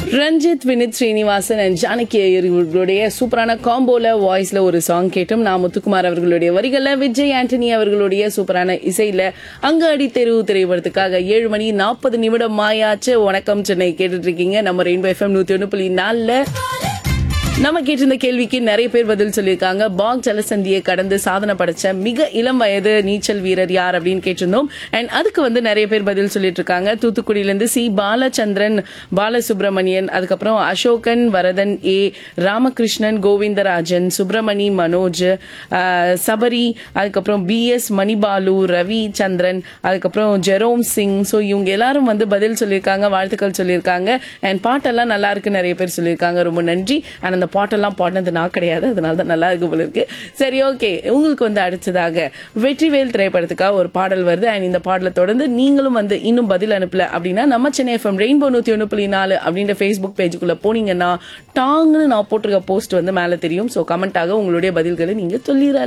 Ranjith Vineeth Srinivasan and Janaki Iyer இவர்களுடைய சூப்பரான காம்போல வாய்ஸ்ல ஒரு சாங் கேட்டோம் நான் முத்துக்குமார் அவர்களுடைய வரிகள்ல விஜய் ஆண்டனி அவர்களுடைய சூப்பரான இசையில அங்க அடி தெருவு திரைப்படத்துக்காக ஏழு மணி நாற்பது நிமிடம் மாயாச்சு வணக்கம் சென்னை கேட்டுட்டு இருக்கீங்க நம்ம ரெயின்போ எஃப்எம் நூத்தி ஒன்று புள்ளி நாலுல நம்ம கேட்டிருந்த கேள்விக்கு நிறைய பேர் பதில் சொல்லியிருக்காங்க பாக் ஜலசந்தியை கடந்து சாதனை படைச்ச மிக இளம் வயது நீச்சல் வீரர் யார் அப்படின்னு கேட்டிருந்தோம் அண்ட் அதுக்கு வந்து நிறைய பேர் பதில் சொல்லிட்டு இருக்காங்க தூத்துக்குடியிலேருந்து சி பாலச்சந்திரன் பாலசுப்ரமணியன் அதுக்கப்புறம் அசோகன் வரதன் ஏ ராமகிருஷ்ணன் கோவிந்தராஜன் சுப்பிரமணி மனோஜ் ஆஹ், சபரி அதுக்கப்புறம் பி எஸ் மணிபாலு ரவி சந்திரன் அதுக்கப்புறம் ஜெரோம் சிங் ஸோ இவங்க எல்லாரும் வந்து பதில் சொல்லியிருக்காங்க வாழ்த்துக்கள் சொல்லியிருக்காங்க அண்ட் பாட்டெல்லாம் நல்லா இருக்கு நிறைய பேர் சொல்லியிருக்காங்க ரொம்ப நன்றி அண்ட் அந்த பாட்டெல்லாம் பாடினது நான் கிடையாது அதனால தான் நல்லா இருக்கு போல இருக்கு சரி ஓகே உங்களுக்கு வந்து அடுத்ததாக வெற்றிவேல் திரைப்படத்துக்காக ஒரு பாடல் வருது அண்ட் இந்த பாடலை தொடர்ந்து நீங்களும் வந்து இன்னும் பதில் அனுப்பல அப்படின்னா நம்ம சென்னை எஃப்எம் ரெயின்போ நூத்தி ஒன்று புள்ளி நாலு அப்படின்ற ஃபேஸ்புக் பேஜுக்குள்ள போனீங்கன்னா டாங்னு நான் போட்டிருக்க போஸ்ட் வந்து மேலே தெரியும் ஸோ கமெண்டாக உங்களுடைய பதில்களை நீங்க சொல்லிடலாம்